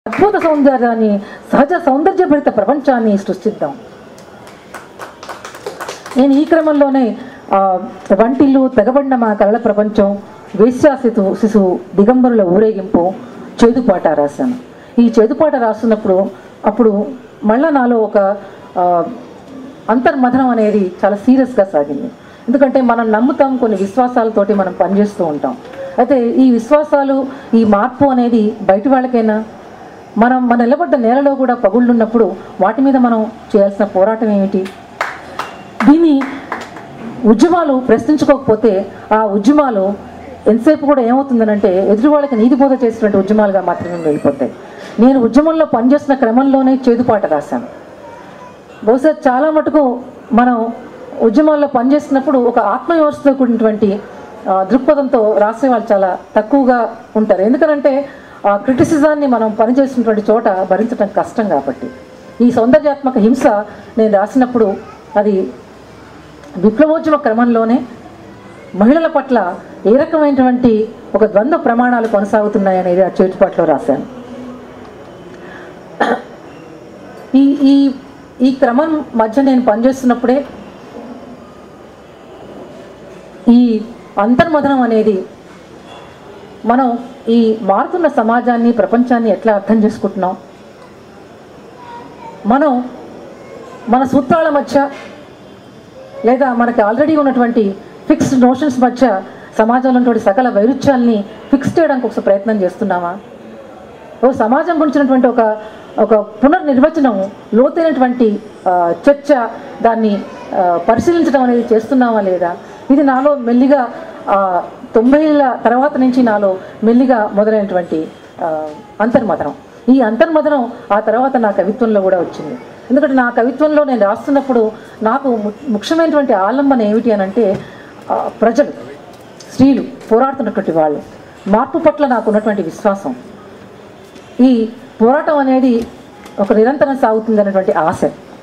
అద్భుత సౌందర్యాన్ని సహజ సౌందర్యభరిత ప్రపంచాన్ని సృష్టిద్దాం నేను ఈ క్రమంలోనే ఆ, వంటిల్లు తెగబడిన మా కలల ప్రపంచం వేశ్యా శిశు శిశువు దిగంబరుల ఊరేగింపు చేదుపాట రాశాను ఈ చేదుపాట రాస్తున్నప్పుడు అప్పుడు మళ్ళా నాలో ఒక ఆ, అంతర్మథనం అనేది చాలా సీరియస్గా సాగింది ఎందుకంటే మనం నమ్ముతాం కొన్ని విశ్వాసాలతోటి మనం పనిచేస్తూ ఉంటాం అయితే ఈ విశ్వాసాలు ఈ మార్పు అనేది బయట వాళ్ళకైనా మనం మన నిలబడ్డ నేలలో కూడా పగుళ్ళున్నప్పుడు వాటి మీద మనం చేయాల్సిన పోరాటం ఏమిటి దీన్ని ఉద్యమాలు ప్రశ్నించుకోకపోతే ఆ ఉద్యమాలు ఎంతసేపు కూడా ఏమవుతుందనంటే ఎదుటి వాళ్ళకి నీతి బోధ చేసినటువంటి ఉద్యమాలుగా మాత్రమే వెళ్ళిపోతాయి నేను ఉద్యమంలో పనిచేస్తున్న క్రమంలోనే చేదుపాట రాశాను బహుశా చాలా మటుకు మనం ఉద్యమాల్లో పనిచేస్తున్నప్పుడు ఒక ఆత్మవ్యవస్థతో కూడినటువంటి ఆ, దృక్పథంతో రాసే వాళ్ళు చాలా తక్కువగా ఉంటారు ఎందుకంటే ఆ క్రిటిసిజాన్ని మనం పనిచేసినటువంటి చోట భరించడం కష్టం కాబట్టి ఈ సౌందర్యాత్మక హింస నేను రాసినప్పుడు అది విప్లవోద్యమ క్రమంలోనే మహిళల పట్ల ఏ రకమైనటువంటి ఒక ద్వంద్వ ప్రమాణాలు కొనసాగుతున్నాయనేది ఆ చేతిపాట్లో రాశాను ఈ ఈ ఈ క్రమం మధ్య నేను పనిచేస్తున్నప్పుడే ఈ అంతర్మథనం అనేది మనం ఈ మారుతున్న సమాజాన్ని ప్రపంచాన్ని ఎట్లా అర్థం చేసుకుంటున్నాం మనం మన సూత్రాల మధ్య లేదా మనకి ఆల్రెడీ ఉన్నటువంటి ఫిక్స్డ్ నోషన్స్ మధ్య సమాజంలో ఉన్నటువంటి సకల వైరుధ్యాల్ని ఫిక్స్ చేయడానికి ఒక ప్రయత్నం చేస్తున్నామా ఓ సమాజం గురించినటువంటి ఒక ఒక పునర్నిర్వచనం లోతైనటువంటి ఆ, చర్చ దాన్ని ఆ, పరిశీలించడం అనేది చేస్తున్నామా లేదా ఇది నాలో మెల్లిగా ఆ, తొంభైల తర్వాత నుంచి నాలో మెల్లిగా మొదలైనటువంటి ఆ, అంతర్మథనం ఈ అంతర్మథనం ఆ తర్వాత నా కవిత్వంలో కూడా వచ్చింది ఎందుకంటే నా కవిత్వంలో నేను రాస్తున్నప్పుడు నాకు ము- ముఖ్యమైనటువంటి ఆలంబన ఏమిటి అని అంటే ఆ, ప్రజలు స్త్రీలు పోరాడుతున్నటువంటి వాళ్ళు మార్పు పట్ల నాకు ఉన్నటువంటి విశ్వాసం ఈ పోరాటం అనేది ఒక నిరంతరం సాగుతుంది అనేటువంటి ఆశ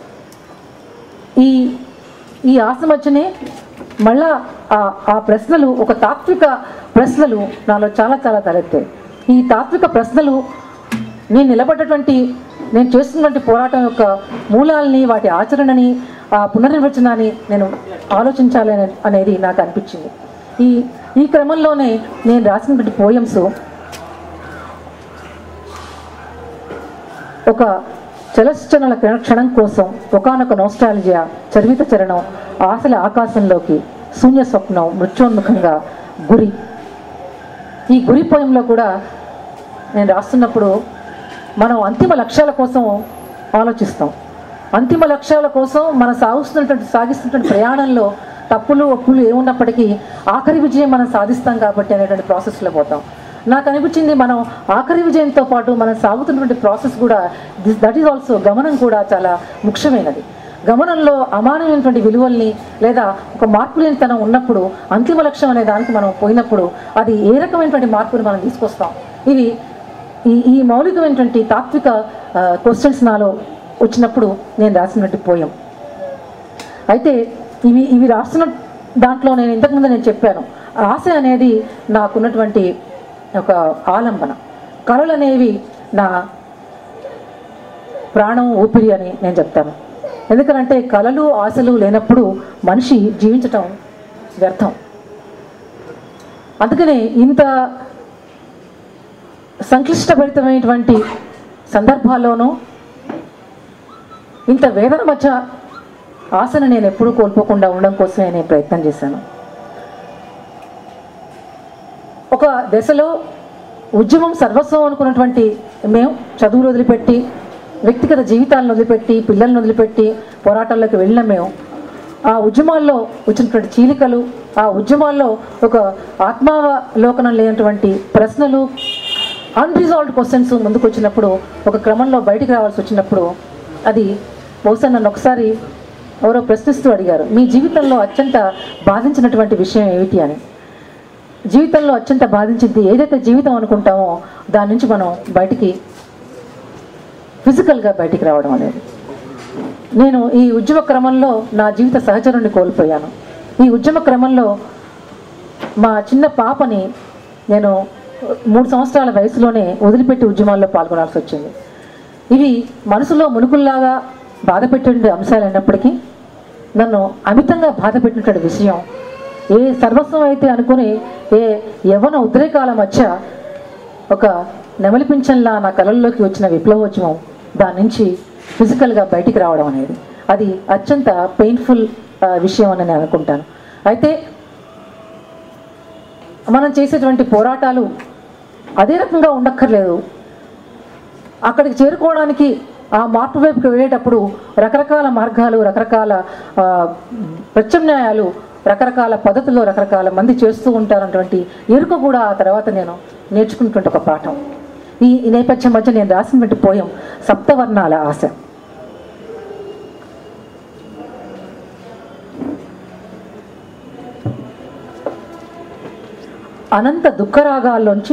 ఈ ఈ ఆశ మధ్యనే మళ్ళా ఆ ఆ ప్రశ్నలు ఒక తాత్విక ప్రశ్నలు నాలో చాలా చాలా తలెత్తాయి ఈ తాత్విక ప్రశ్నలు నేను నిలబడ్డటువంటి నేను చేస్తున్నటువంటి పోరాటం యొక్క మూలాల్ని వాటి ఆచరణని ఆ పునర్నిర్వచనాన్ని నేను ఆలోచించాలి అనే- అనేది నాకు అనిపించింది ఈ ఈ క్రమంలోనే నేను రాసినటువంటి పోయమ్స్ ఒక చలశ్చనల క్షణం కోసం ఒకనొక నోస్టాలజియా చరివిత చరణం ఆశల ఆకాశంలోకి శూన్య స్వప్నం మృత్యోన్ముఖంగా గురి ఈ గురి పోయంలో కూడా నేను రాస్తున్నప్పుడు మనం అంతిమ లక్ష్యాల కోసం ఆలోచిస్తాం అంతిమ లక్ష్యాల కోసం మనం సాగుస్తున్నటువంటి సాగిస్తున్నటువంటి ప్రయాణంలో తప్పులు ఒప్పులు ఏమున్నప్పటికీ ఆఖరి విజయం మనం సాధిస్తాం కాబట్టి అనేటువంటి ప్రాసెస్లో పోతాం నాకు అనిపించింది మనం ఆఖరి విజయంతో పాటు మనం సాగుతున్నటువంటి ప్రాసెస్ కూడా దట్ ఈజ్ ఆల్సో గమనం కూడా చాలా ముఖ్యమైనది గమనంలో అమానమైనటువంటి విలువల్ని లేదా ఒక మార్పు లేనితనం ఉన్నప్పుడు అంతిమ లక్ష్యం అనే దానికి మనం పోయినప్పుడు అది ఏ రకమైనటువంటి మార్పుని మనం తీసుకొస్తాం ఇవి ఈ ఈ మౌలికమైనటువంటి తాత్విక క్వశ్చన్స్ నాలో వచ్చినప్పుడు నేను రాసినట్టు పోయాం అయితే ఇవి ఇవి రాస్తున్న దాంట్లో నేను ఇంతకుముందు నేను చెప్పాను ఆశ అనేది నాకున్నటువంటి ఒక ఆలంబన కళలు అనేవి నా ప్రాణం ఊపిరి అని నేను చెప్తాను ఎందుకంటే కళలు ఆశలు లేనప్పుడు మనిషి జీవించటం వ్యర్థం అందుకనే ఇంత సంక్లిష్టభరితమైనటువంటి సందర్భాల్లోనూ ఇంత వేదన మధ్య ఆశను నేను ఎప్పుడూ కోల్పోకుండా ఉండడం కోసమే నేను ప్రయత్నం చేశాను ఒక దశలో ఉద్యమం సర్వస్వం అనుకున్నటువంటి మేము చదువులు వదిలిపెట్టి వ్యక్తిగత జీవితాలను వదిలిపెట్టి పిల్లల్ని వదిలిపెట్టి పోరాటాల్లోకి వెళ్ళిన మేము ఆ ఉద్యమాల్లో వచ్చినటువంటి చీలికలు ఆ ఉద్యమాల్లో ఒక ఆత్మావలోకనం లేనటువంటి ప్రశ్నలు అన్రిజాల్వ్డ్ క్వశ్చన్స్ ముందుకు వచ్చినప్పుడు ఒక క్రమంలో బయటికి రావాల్సి వచ్చినప్పుడు అది బహుశా నన్ను ఒకసారి ఎవరో ప్రశ్నిస్తూ అడిగారు మీ జీవితంలో అత్యంత బాధించినటువంటి విషయం ఏమిటి అని జీవితంలో అత్యంత బాధించింది ఏదైతే జీవితం అనుకుంటామో దాని నుంచి మనం బయటికి ఫిజికల్గా బయటికి రావడం అనేది నేను ఈ ఉద్యమ క్రమంలో నా జీవిత సహచరుని కోల్పోయాను ఈ ఉద్యమ క్రమంలో మా చిన్న పాపని నేను మూడు సంవత్సరాల వయసులోనే వదిలిపెట్టి ఉద్యమాల్లో పాల్గొనాల్సి వచ్చింది ఇవి మనసులో మునుకుల్లాగా బాధ పెట్టే అంశాలు అయినప్పటికీ నన్ను అమితంగా బాధ పెట్టినటువంటి విషయం ఏ సర్వస్వం అయితే అనుకుని ఏ యవన ఉద్రేకాల మధ్య ఒక నెమలి పింఛన్లా నా కళల్లోకి వచ్చిన విప్లవోద్యమం దాని నుంచి ఫిజికల్గా బయటికి రావడం అనేది అది అత్యంత పెయిన్ఫుల్ విషయం అని నేను అనుకుంటాను అయితే మనం చేసేటువంటి పోరాటాలు అదే రకంగా ఉండక్కర్లేదు అక్కడికి చేరుకోవడానికి ఆ మార్పు వైపుకి వెళ్ళేటప్పుడు రకరకాల మార్గాలు రకరకాల ఆ, ప్రత్యామ్నాయాలు రకరకాల పద్ధతుల్లో రకరకాల మంది చేస్తూ ఉంటారన్నటువంటి ఎరుక కూడా ఆ తర్వాత నేను నేర్చుకున్నటువంటి ఒక పాఠం ఈ ఈ నేపథ్యం మధ్య నేను రాసినటువంటి పోయం సప్తవర్ణాల ఆశ అనంత దుఃఖరాగాల్లోంచి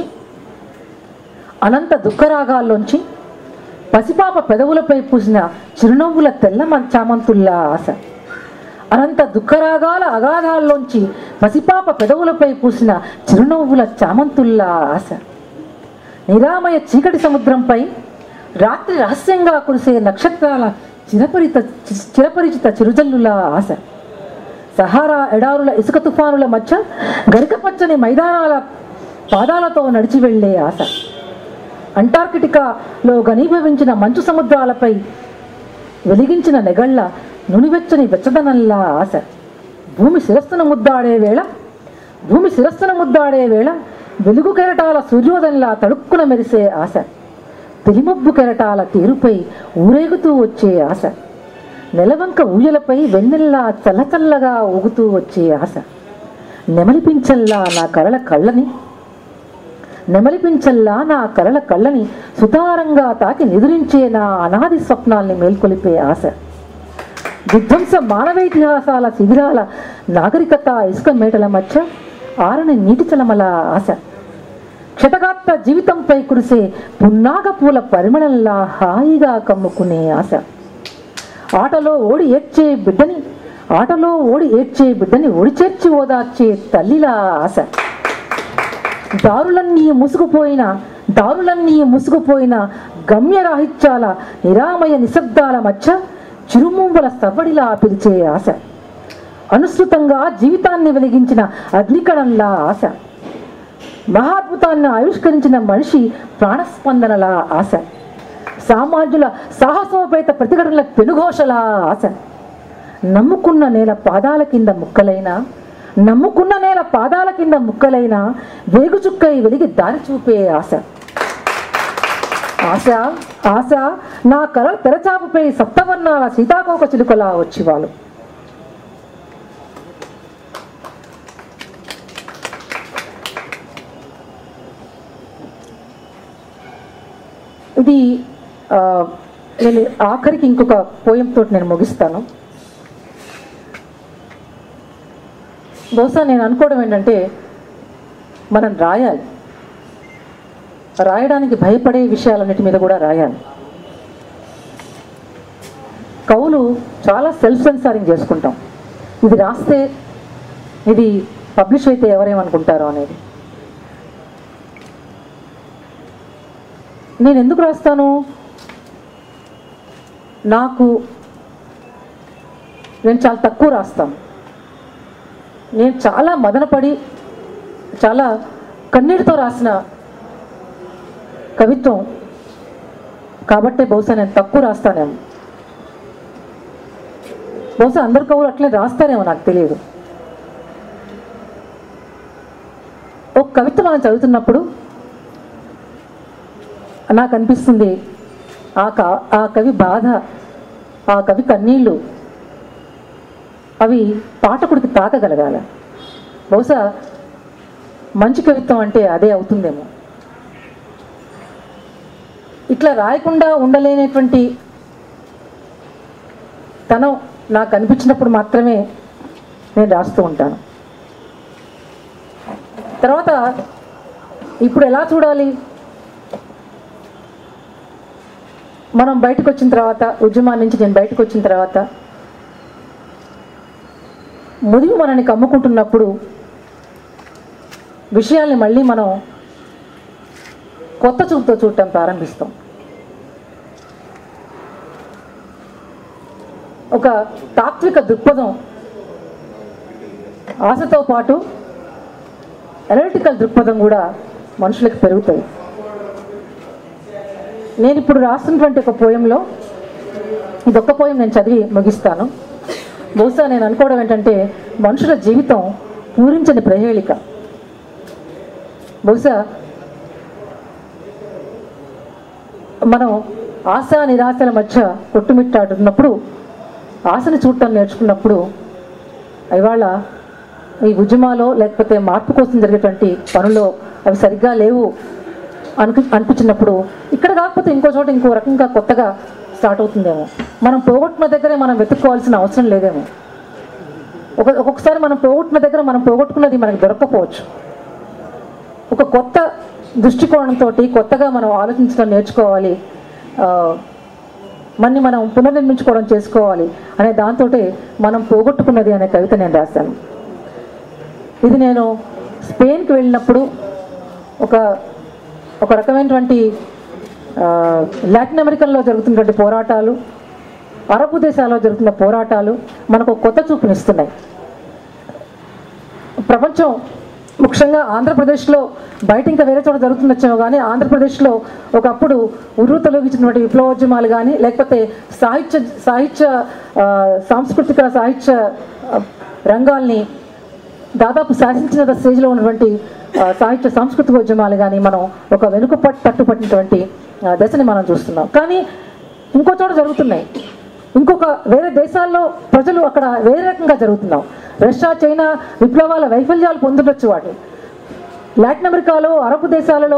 అనంత దుఃఖరాగాల్లోంచి పసిపాప పెదవులపై పూసిన చిరునవ్వుల తెల్ల మ- చామంతుల్లా ఆశ అనంత దుఃఖరాగాల అగాధాల్లోంచి పసిపాప పెదవులపై పూసిన చిరునవ్వుల చామంతుల్లా ఆశ నిరామయ చీకటి సముద్రంపై రాత్రి రహస్యంగా కురిసే నక్షత్రాల చిరపరిత చిరపరిచిత చిరుజల్లుల ఆశ సహారా ఎడారుల ఇసుక తుఫానుల మధ్య గరికపచ్చని మైదానాల పాదాలతో నడిచి వెళ్ళే ఆశ అంటార్కిటికాలో ఘనీభవించిన మంచు సముద్రాలపై వెలిగించిన నెగళ్ళ నునివెచ్చని వెచ్చదనంలా ఆశ భూమి శిరస్సును ముద్దాడే వేళ భూమి శిరస్సును ముద్దాడే వేళ వెలుగు కెరటాల సూర్యోదయంలా తడుక్కున మెరిసే ఆశ తెలిమబ్బు కెరటాల తీరుపై ఊరేగుతూ వచ్చే ఆశ నెలవంక ఊయలపై వెన్నెల్లా చల్లచల్లగా ఊగుతూ వచ్చే ఆశ నెమలిపించల్లా నా కరల కళ్ళని నెమలిపించల్లా నా కరల కళ్ళని సుతారంగా తాకి నిదురించే నా అనాది స్వప్నాల్ని మేల్కొలిపే ఆశ విధ్వంస మానవేతిహాసాల శిబిరాల నాగరికత ఇసుక మేటల మధ్య ఆరని నీటి చలమల ఆశ క్షతగాత్ర జీవితంపై కురిసే పున్నాగ పూల పరిమళంలా హాయిగా కమ్ముకునే ఆశ ఆటలో ఓడి ఏడ్చే బిడ్డని ఆటలో ఓడి ఏడ్చే బిడ్డని ఒడి చేర్చి ఓదార్చే తల్లిలా ఆశ దారులన్నీ ముసుగుపోయిన దారులన్నీ ముసుగుపోయిన గమ్యరాహిత్యాల నిరామయ నిశ్శబ్దాల మధ్య చిరుమూవల సవ్వడిలా పిలిచే ఆశ అనుసృతంగా జీవితాన్ని వెలిగించిన అగ్నికణంలా ఆశ మహాద్భుతాన్ని ఆవిష్కరించిన మనిషి ప్రాణస్పందనల ఆశ సామాన్యుల సాహసోపేత ప్రతిఘటనల పెనుఘోషల ఆశ నమ్ముకున్న నేల పాదాల కింద ముక్కలైన నమ్ముకున్న నేల పాదాల కింద ముక్కలైన వేగుచుక్కై వెలిగి దారి చూపే ఆశ ఆశ ఆశ నా కల తెరచాపుపై సప్తవర్ణాల సీతాకోక చిలుకలా వచ్చి వాళ్ళు ఇది ఆ, నేను ఆఖరికి ఇంకొక పోయంతో నేను ముగిస్తాను బహుశా నేను అనుకోవడం ఏంటంటే మనం రాయాలి రాయడానికి భయపడే విషయాలన్నిటి మీద కూడా రాయాలి కవులు చాలా సెల్ఫ్ సెన్సారింగ్ చేసుకుంటాం ఇది రాస్తే ఇది పబ్లిష్ అయితే ఎవరేమనుకుంటారో అనేది నేను ఎందుకు రాస్తాను నాకు నేను చాలా తక్కువ రాస్తాను నేను చాలా మదనపడి చాలా కన్నీటితో రాసిన కవిత్వం కాబట్టే బహుశా నేను తక్కువ రాస్తానేమో బహుశా అందరు కవులు అట్లే రాస్తారేమో నాకు తెలియదు ఒక కవిత్వం మనం చదువుతున్నప్పుడు నాకు అనిపిస్తుంది ఆ కా ఆ కవి బాధ ఆ కవి కన్నీళ్ళు అవి పాఠకుడికి తాకగలగాల బహుశా మంచి కవిత్వం అంటే అదే అవుతుందేమో ఇట్లా రాయకుండా ఉండలేనటువంటి తనం నాకు అనిపించినప్పుడు మాత్రమే నేను రాస్తూ ఉంటాను తర్వాత ఇప్పుడు ఎలా చూడాలి మనం బయటకు వచ్చిన తర్వాత ఉద్యమాల నుంచి నేను బయటకు వచ్చిన తర్వాత ముదివి మనని కమ్ముకుంటున్నప్పుడు విషయాల్ని మళ్ళీ మనం కొత్త చూపుతో చూడటం ప్రారంభిస్తాం ఒక తాత్విక దృక్పథం ఆశతో పాటు అనలిటికల్ దృక్పథం కూడా మనుషులకు పెరుగుతాయి నేను ఇప్పుడు రాస్తున్నటువంటి ఒక పోయంలో ఇదొక్క పోయం నేను చదివి ముగిస్తాను బహుశా నేను అనుకోవడం ఏంటంటే మనుషుల జీవితం పూరించని ప్రహేళిక బహుశా మనం ఆశ నిరాశల మధ్య కొట్టుమిట్టాడుతున్నప్పుడు ఆశని చూడటం నేర్చుకున్నప్పుడు ఇవాళ ఈ ఉద్యమాలో లేకపోతే మార్పు కోసం జరిగేటువంటి పనుల్లో అవి సరిగ్గా లేవు అనిపి అనిపించినప్పుడు ఇక్కడ కాకపోతే ఇంకో చోట ఇంకో రకంగా కొత్తగా స్టార్ట్ అవుతుందేమో మనం పోగొట్టిన దగ్గరే మనం వెతుక్కోవాల్సిన అవసరం లేదేమో ఒక ఒక్కొక్కసారి మనం పోగొట్టిన దగ్గర మనం పోగొట్టుకున్నది మనకు దొరకకపోవచ్చు ఒక కొత్త దృష్టికోణంతో కొత్తగా మనం ఆలోచించడం నేర్చుకోవాలి ఆ, మన్ని మనం పునర్నిర్మించుకోవడం చేసుకోవాలి అనే దాంతో మనం పోగొట్టుకున్నది అనే కవిత నేను రాశాను ఇది నేను స్పెయిన్కి వెళ్ళినప్పుడు ఒక ఒక రకమైనటువంటి ఆ, లాటిన్ అమెరికన్లో జరుగుతున్నటువంటి పోరాటాలు అరబ్ దేశాల్లో జరుగుతున్న పోరాటాలు మనకు ఒక కొత్త చూపునిస్తున్నాయి ప్రపంచం ముఖ్యంగా ఆంధ్రప్రదేశ్లో బయట ఇంకా వేరే చోట జరుగుతుండొచ్చేమో కానీ ఆంధ్రప్రదేశ్లో ఒకప్పుడు ఉర్రు తొలగించినటువంటి విప్లవోద్యమాలు కానీ లేకపోతే సాహిత్య సాహిత్య ఆ, సాంస్కృతిక సాహిత్య ఆ, రంగాల్ని దాదాపు శాసించిన స్టేజ్లో ఉన్నటువంటి ఆ, సాహిత్య సాంస్కృతిక ఉద్యమాలు కానీ మనం ఒక వెనుక పట్టు పట్టుపట్టినటువంటి ఆ, దశని మనం చూస్తున్నాం కానీ ఇంకో చోట జరుగుతున్నాయి ఇంకొక వేరే దేశాల్లో ప్రజలు అక్కడ వేరే రకంగా జరుగుతున్నాం రష్యా చైనా విప్లవాల వైఫల్యాలు పొందొచ్చు వాటి లాటిన్ అమెరికాలో అరబ్ దేశాలలో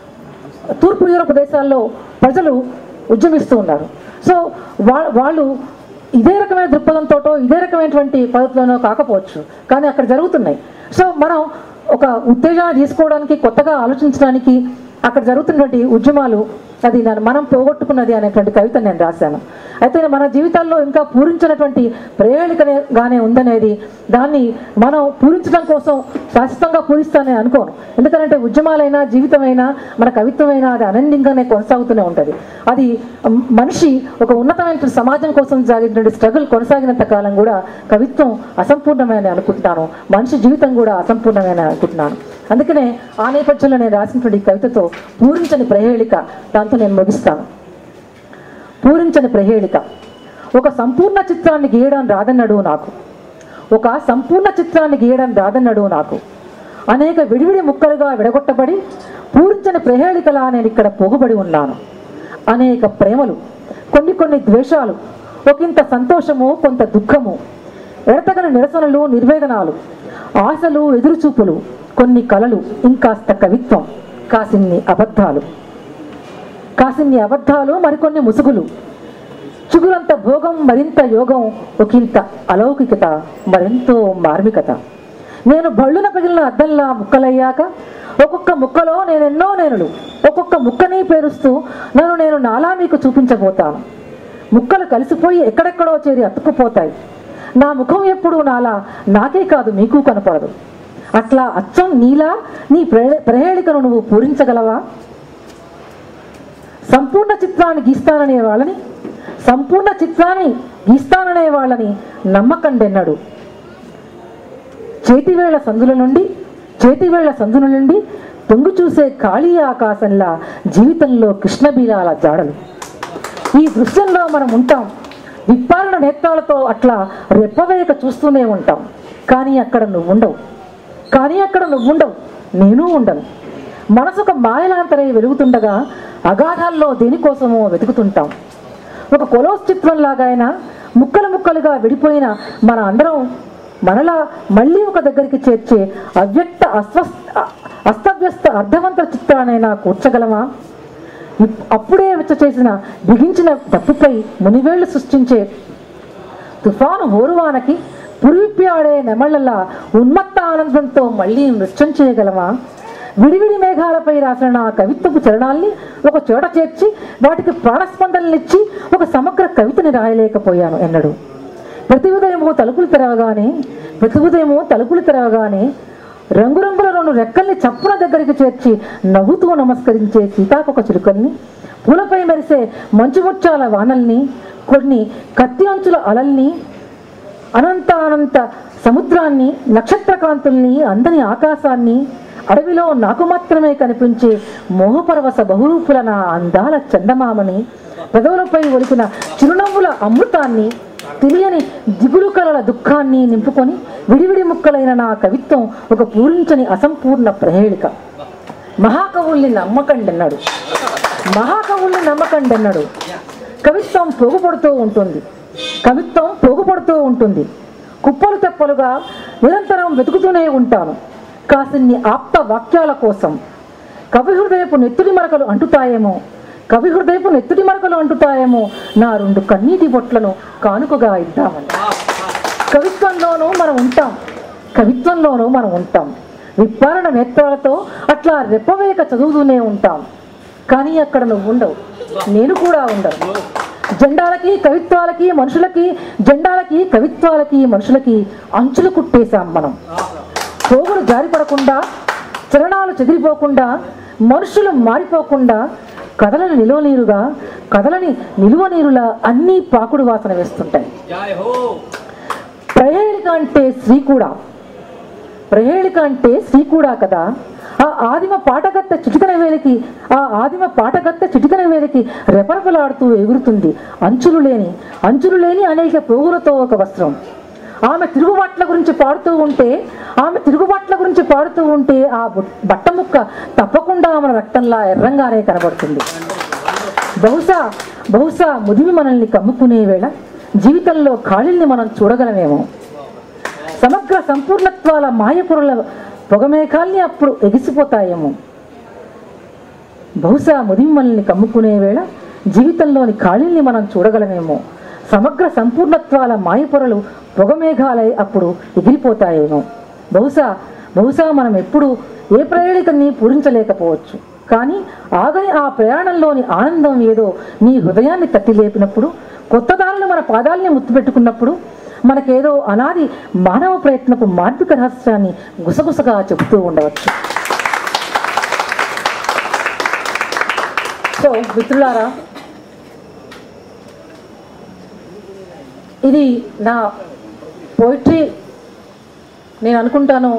తూర్పు యూరప్ దేశాల్లో ప్రజలు ఉద్యమిస్తూ ఉన్నారు సో వా వాళ్ళు ఇదే రకమైన దృక్పథంతోటో ఇదే రకమైనటువంటి పద్ధతిలోనో కాకపోవచ్చు కానీ అక్కడ జరుగుతున్నాయి సో మనం ఒక ఉత్తేజాన్ని తీసుకోవడానికి కొత్తగా ఆలోచించడానికి అక్కడ జరుగుతున్నటువంటి ఉద్యమాలు అది నన్ను మనం పోగొట్టుకున్నది అనేటువంటి కవిత నేను రాశాను అయితే మన జీవితాల్లో ఇంకా పూరించినటువంటి ప్రేరణగానే ఉందనేది దాన్ని మనం పూరించడం కోసం శాశ్వతంగా పూరిస్తానని అనుకోను ఎందుకంటే ఉద్యమాలైనా జీవితమైనా మన కవిత్వమైనా అది అనన్యంగానే కొనసాగుతూనే ఉంటుంది అది మ్, మనిషి ఒక ఉన్నతమైన సమాజం కోసం సాగినటువంటి స్ట్రగుల్ కొనసాగినంత కాలం కూడా కవిత్వం అసంపూర్ణమైన అనుకుంటున్నాను మనిషి జీవితం కూడా అసంపూర్ణమైన అనుకుంటున్నాను అందుకనే ఆ నేపథ్యంలో నేను రాసినటువంటి ఈ కవితతో పూరించని ప్రహేళిక దాంతో నేను ముగిస్తాను పూరించని ప్రహేళిక ఒక సంపూర్ణ చిత్రాన్ని గీయడం రాదన్నడు నాకు ఒక సంపూర్ణ చిత్రాన్ని గీయడం రాదన్నడు నాకు అనేక విడివిడి ముక్కలుగా విడగొట్టబడి పూరించని ప్రహేళికలా నేను ఇక్కడ పోగుబడి ఉన్నాను అనేక ప్రేమలు కొన్ని కొన్ని ద్వేషాలు ఒకంత సంతోషము కొంత దుఃఖము ఎడతగని నిరసనలు నిర్వేదనాలు ఆశలు ఎదురుచూపులు కొన్ని కలలు ఇంకాస్త కవిత్వం కాసిన్ని అబద్ధాలు కాసిన్ని అబద్ధాలు మరికొన్ని ముసుగులు చుగురంత భోగం మరింత యోగం ఒకంత అలౌకికత మరెంతో మార్మికత నేను బళ్ళున పగిలిన అద్దంలా ముక్కలయ్యాక ఒక్కొక్క ముక్కలో నేనెన్నో నేనులు ఒక్కొక్క ముక్కని పేరుస్తూ నన్ను నేను నాలా మీకు చూపించబోతాను ముక్కలు కలిసిపోయి ఎక్కడెక్కడో చేరి అతుక్కుపోతాయి నా ముఖం ఎప్పుడు నాలా నాకే కాదు మీకు కనపడదు అట్లా అచ్చం నీలా నీ ప్రే ప్రేళికను నువ్వు పూరించగలవా సంపూర్ణ చిత్రాన్ని గీస్తాననే వాళ్ళని సంపూర్ణ చిత్రాన్ని గీస్తాననే వాళ్ళని నమ్మకండెన్నడు చేతివేళ్ల సందుల నుండి చేతివేళ్ల సందుల నుండి తొంగు చూసే ఖాళీ ఆకాశంలా జీవితంలో కృష్ణబీలాల జాడలు ఈ దృశ్యంలో మనం ఉంటాం విప్పారిన నేత్రాలతో అట్లా రెప్పవేయక చూస్తూనే ఉంటాం కానీ అక్కడ నువ్వు ఉండవు కానీ అక్కడ నువ్వు ఉండవు నేను ఉండను మనసు ఒక మాయలాంతరై వెలుగుతుండగా అగాధాల్లో దేనికోసమో వెతుకుతుంటాం ఒక కొలోస్ చిత్రంలాగా అయినా ముక్కలు ముక్కలుగా విడిపోయిన మన అందరం మనలా మళ్ళీ ఒక దగ్గరికి చేర్చే అవ్యక్త అస్వస్థ అస్తవ్యస్త అర్థవంత చిత్రానైనా కూర్చగలమా ఇప్- అప్పుడే వెచ్చ చేసిన బిగించిన తప్పుపై మునివేళ్లు సృష్టించే తుఫాను హోరువానకి పురిపి ఆడే నెమళ్ళలా ఉన్మత్త ఆనందంతో మళ్ళీ నృత్యం చేయగలమా విడివిడి మేఘాలపై రాసిన నా కవిత్వపు చరణాల్ని ఒక చోట చేర్చి వాటికి ప్రాణస్పందనలిచ్చి ఒక సమగ్ర కవితని రాయలేకపోయాను ఎన్నడూ ప్రతి ఉదయము తలుపులు తెరవగానే ప్రతి ఉదయము తలుపులు తెరవగానే రంగురంగుల రెండు రెక్కల్ని చప్పున దగ్గరికి చేర్చి నవ్వుతూ నమస్కరించే సీతాకొక చిలుకల్ని పూలపై మెరిసే మంచుముత్యాల వానల్ని కొన్ని కత్తి అంచుల అలల్ని అనంత అనంత సముద్రాన్ని నక్షత్రకాంతుల్ని అందని ఆకాశాన్ని అడవిలో నాకు మాత్రమే కనిపించే మోహపరవశ బహురూపుల నా అందాల చందమామని పెదవులపై ఒలికిన చిరునవ్వుల అమృతాన్ని తెలియని దిగులు కలల దుఃఖాన్ని నింపుకొని విడివిడి ముక్కలైన నా కవిత్వం ఒక పూరించని అసంపూర్ణ ప్రహేళిక మహాకవుల్ని నమ్మకండన్నాడు మహాకవుల్ని నమ్మకండన్నాడు కవిత్వం పోగుపడుతూ ఉంటుంది కవిత్వం పోగుపడుతూ ఉంటుంది కుప్పలు తెప్పలుగా నిరంతరం వెతుకుతూనే ఉంటాను కాసిన్ని ఆప్త వాక్యాల కోసం కవి హృదయపు నెత్తుడి మరకలు అంటుతాయేమో కవి హృదయపు నెత్తుడి మరకలు అంటుతాయేమో నా రెండు కన్నీటి బొట్లను కానుకగా ఇద్దామని కవిత్వంలోనూ మనం ఉంటాం కవిత్వంలోనూ మనం ఉంటాం విప్పారణ నేత్రాలతో అట్లా రెప్పవేయక చదువుతూనే ఉంటాం కానీ అక్కడ నువ్వు ఉండవు నేను కూడా ఉండను జెండాలకి కవిత్వాలకి మనుషులకి జెండాలకి కవిత్వాలకి మనుషులకి అంచులు కుట్టేశాం మనం పోగులు జారిపడకుండా చరణాలు చెదిరిపోకుండా మనుషులు మారిపోకుండా కథలను నిలువ నీరుగా కథలని నిలువ నీరులా అన్నీ పాకుడు వాసన వేస్తుంటాయి జై హో ప్రహేళిక అంటే శ్రీ కూడా ప్రహేళిక అంటే శ్రీ కూడా కదా ఆ ఆదిమ పాటగత్త చిటికన వేలికి ఆ ఆదిమ పాటగత్త చిటికన వేలికి రెపరెపలాడుతూ ఎగురుతుంది అంచులు లేని అంచులు లేని అనేక పోగులతో ఒక వస్త్రం ఆమె తిరుగుబాట్ల గురించి పాడుతూ ఉంటే ఆమె తిరుగుబాట్ల గురించి పాడుతూ ఉంటే ఆ బు- బట్ట ముక్క తప్పకుండా మన రక్తంలా ఎర్రంగానే కనబడుతుంది బహుశా బహుశా ముదిమి మనల్ని కమ్ముకునే వేళ జీవితంలో ఖాళీల్ని మనం చూడగలమేమో సమగ్ర సంపూర్ణత్వాల మాయపురుల పొగమేఘాల్ని అప్పుడు ఎగిసిపోతాయేమో బహుశా ముదిమి మనల్ని కమ్ముకునే వేళ జీవితంలోని ఖాళీల్ని మనం చూడగలమేమో సమగ్ర సంపూర్ణత్వాల మాయపొరలు పొగమేఘాలై అప్పుడు ఎగిరిపోతాయేమో బహుశా బహుశా మనం ఎప్పుడు ఏ ప్రయాణికని పూరించలేకపోవచ్చు కానీ ఆగని ఆ ప్రయాణంలోని ఆనందం ఏదో నీ హృదయాన్ని తట్టి లేపినప్పుడు కొత్త దారులు మన పాదాల్ని ముత్తుపెట్టుకున్నప్పుడు మనకేదో అనాది మానవ ప్రయత్నపు మార్మిక రహస్యాన్ని గుసగుసగా చెబుతూ ఉండవచ్చు సో మిత్రులారా ఇది నా పోయిటరీ నేను అనుకుంటాను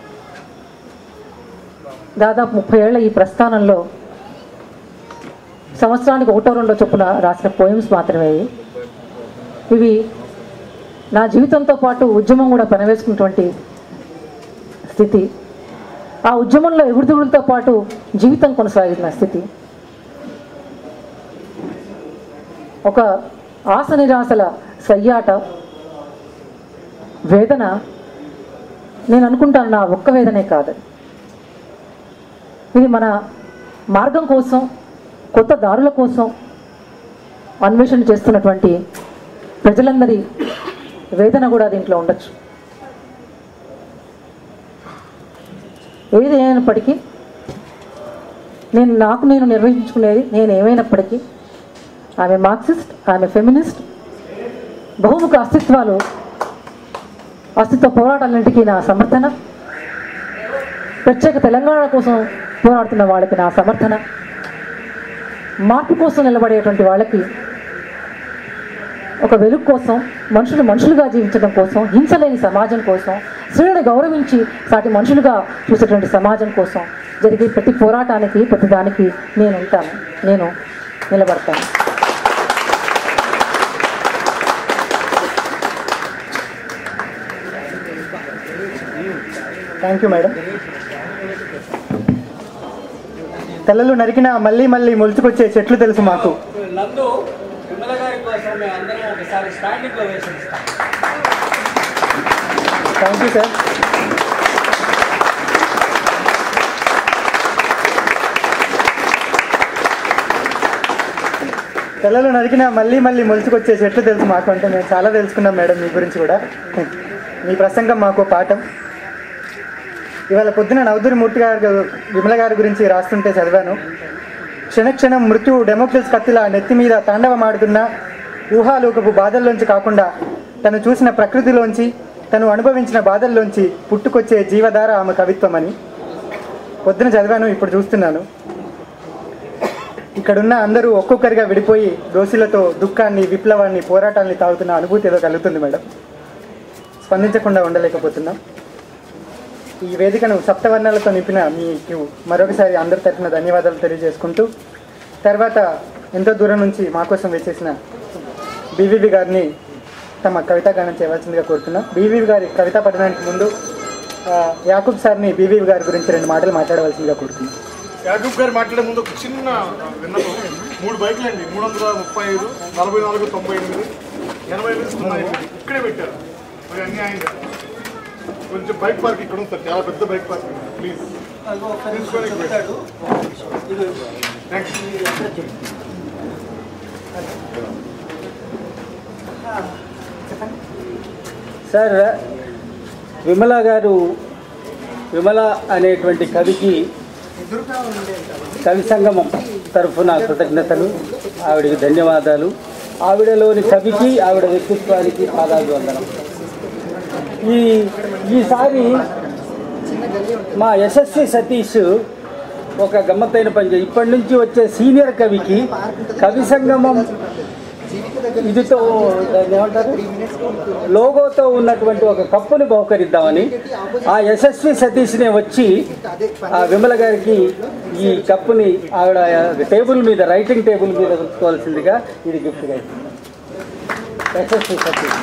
దాదాపు ముప్పై ఏళ్ల ఈ ప్రస్థానంలో సంవత్సరానికి ఒకటో రెండో చొప్పున రాసిన పోయమ్స్ మాత్రమే ఇవి. ఇవి నా జీవితంతో పాటు ఉద్యమం కూడా పెనవేసుకున్నటువంటి స్థితి ఆ ఉద్యమంలో ఎగురుదిగులతో పాటు జీవితం కొనసాగిన స్థితి ఒక ఆశ నిరాశల సయ్యాట వేదన నేను అనుకుంటాను నా ఒక్క వేదనే కాదు ఇది మన మార్గం కోసం కొత్త దారుల కోసం అన్వేషణ చేస్తున్నటువంటి ప్రజలందరి వేదన కూడా దీంట్లో ఉండొచ్చు ఏది అయినప్పటికీ నేను నాకు నేను నిర్వహించుకునేది నేను ఏమైనప్పటికీ ఆమె మార్క్సిస్ట్ ఆమె ఫెమినిస్ట్ బహుముఖ అస్తిత్వాలు అస్తిత్వ పోరాటాలన్నింటికీ నా సమర్థన ప్రత్యేక తెలంగాణ కోసం పోరాడుతున్న వాళ్ళకి నా సమర్థన మార్పు కోసం నిలబడేటువంటి వాళ్ళకి ఒక వెలుగు కోసం మనుషులు మనుషులుగా జీవించడం కోసం హింస లేని సమాజం కోసం స్త్రీలను గౌరవించి సాటి మనుషులుగా చూసేటువంటి సమాజం కోసం జరిగే ప్రతి పోరాటానికి ప్రతి దానికి నేను ఉంటాను నేను నిలబడతాను థ్యాంక్ యూ మేడం తెల్లలు నరికిన మళ్ళీ మళ్ళీ మొలుచుకొచ్చే చెట్లు తెలుసు మాకు నందు విమల గారి కోసం మేము అందరం ఒకసారి స్టాండింగ్ లో వేసి ఇస్తాం థ్యాంక్ యూ సార్ తెల్లలు నరికిన మళ్ళీ మళ్ళీ మొలుచుకొచ్చే చెట్లు తెలుసు మాకు అంటే మేము చాలా తెలుసుకున్నాం మేడం మీ గురించి కూడా మీ ప్రసంగం మాకు పాఠం ఇవాళ పొద్దున నవదురి మూర్తి గారి విమల గారి గురించి రాస్తుంటే చదివాను క్షణక్షణం మృత్యు డెమోక్రస్ కత్తిలా నెత్తి మీద తాండవమాడుతున్న ఊహాలోకపు బాధల్లోంచి కాకుండా తను చూసిన ప్రకృతిలోంచి తను అనుభవించిన బాధల్లోంచి పుట్టుకొచ్చే జీవధార ఆమె కవిత్వం అని పొద్దున చదివాను ఇప్పుడు చూస్తున్నాను ఇక్కడున్న అందరూ ఒక్కొక్కరిగా విడిపోయి దోషులతో దుఃఖాన్ని విప్లవాన్ని పోరాటాన్ని తాగుతున్న అనుభూతి ఏదో కలుగుతుంది మేడం స్పందించకుండా ఉండలేకపోతున్నాం ఈ వేదికను సప్తవర్ణాలతో నింపిన మీకు మరొకసారి అందరి తరఫున ధన్యవాదాలు తెలియజేసుకుంటూ తర్వాత ఎంతో దూరం నుంచి మా కోసం వచ్చేసిన బీవీబీ గారిని తమ కవితా గానం చేయవలసిందిగా కోరుతున్నాం బీవీబీ గారి కవితా పఠనానికి ముందు ఆ, యాకూబ్ సార్ని బీవీబీ గారి గురించి రెండు మాటలు మాట్లాడవలసిందిగా కోరుతున్నాం యాకూబ్ గారు మాట్లాడే ముందు ఒక చిన్న విన్నపం మూడు బైకులు అండి మూడు వందల ముప్పై ఐదు నలభై నాలుగు తొంభై ఎనిమిది ఎనభై ఎనిమిది సున్నా ఎనిమిది ఇక్కడే పెట్టారు మరి అన్యాయంగా కొంచెం బైక్ పార్క్ ఇక్కడ ఉంది సార్ చాలా పెద్ద bike park please thanks sir Vimala గారు విమల అనేటువంటి కవికి కవి సంగమం తరఫున కృతజ్ఞతలు ఆవిడకి ధన్యవాదాలు ఆవిడలోని కవికి ఆవిడ వ్యక్తిత్వానికి పాదాలు వందనం ఈ ఈసారి మా యశస్వి సతీష్ ఒక గమ్మత్తైన పని చేయి ఇప్పటి నుంచి వచ్చే సీనియర్ కవికి కవి సంగమం ఇదితో దాన్ని ఏమంటారు లోగోతో ఉన్నటువంటి ఒక కప్పుని బహుకరిద్దామని ఆ యశస్వి సతీష్నే వచ్చి ఆ విమల గారికి ఈ కప్పుని ఆవిడ టేబుల్ మీద రైటింగ్ టేబుల్ మీద ఉంచుకోవాల్సిందిగా ఇది గిఫ్ట్గా ఇస్తుంది యశస్వి సతీష్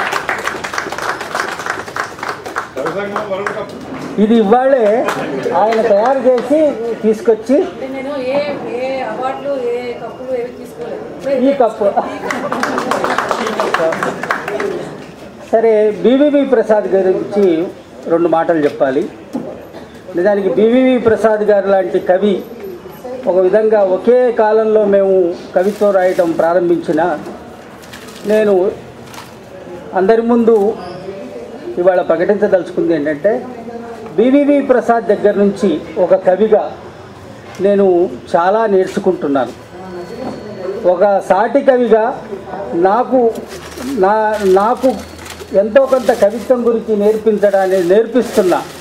ఇది ఇవాళే ఆయన తయారు చేసి తీసుకొచ్చి నేను ఏ ఏ అవార్డులు ఏ కప్పులు ఏవి తీసుకోలేదు ఈ కప్పు సరే బీవీవి ప్రసాద్ గారి గురించి రెండు మాటలు చెప్పాలి నిజానికి బీవీవి ప్రసాద్ గారు లాంటి కవి ఒక విధంగా ఒకే కాలంలో మేము కవిత్వం రాయటం ప్రారంభించిన నేను అందరి ముందు ఇవాళ ప్రకటించదలుచుకుంది ఏంటంటే బీవీవి ప్రసాద్ దగ్గర నుంచి ఒక కవిగా నేను చాలా నేర్చుకుంటున్నాను ఒక సాటి కవిగా నాకు నా నాకు ఎంతో కొంత కవిత్వం గురించి నేర్పించడాన్ని నేర్పిస్తున్న